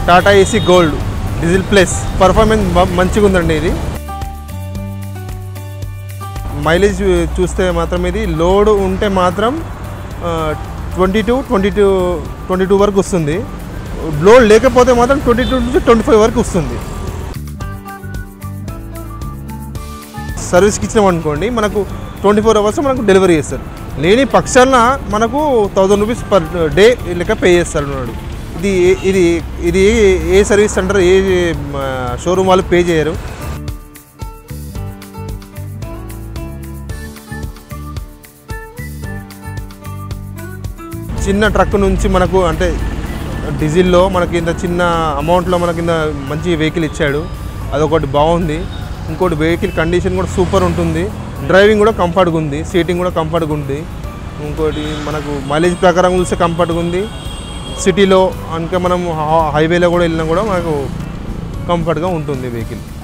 Tata AC gold diesel plus performance మ- మంచిగా ఉందండి ఇది మైలేజ్ చూస్తే మాత్రం ఇది లోడ్ ఉంటే మాత్రం twenty two twenty two twenty two వరకు వస్తుంది లోడ్ లేకపోతే మాత్రం ట్వంటీ టూ నుంచి ట్వంటీ ఫైవ్ వరకు వస్తుంది సర్వీస్కి ఇచ్చినాం అనుకోండి మనకు ట్వంటీ ఫోర్ అవర్స్ మనకు డెలివరీ చేస్తారు లేని పక్షాన మనకు థౌజండ్ రూపీస్ పర్ డే లెక్క పే చేస్తారు అన్నాడు ఇది ఏ- ఇది ఇది ఏ- ఏ సర్వీస్ సెంటర్ ఏ షోరూమ్ వాళ్ళు పే చేయరు చిన్న ట్రక్ నుంచి మనకు అంటే డీజిల్లో మనకి ఇంత చిన్న అమౌంట్లో మనకి ఇంత మంచి వెహికల్ ఇచ్చాడు అదొకటి బాగుంది ఇంకోటి వెహికల్ కండిషన్ కూడా సూపర్ ఉంటుంది డ్రైవింగ్ కూడా కంఫర్ట్గా ఉంది సీటింగ్ కూడా కంఫర్ట్గా ఉంది ఇంకోటి మనకు మైలేజ్ ప్రకారం చూస్తే కంఫర్ట్గా ఉంది సిటీలో ఇంకా మనం హైవేలో కూడా వెళ్ళినా కూడా మనకు కంఫర్ట్గా ఉంటుంది వెహికల్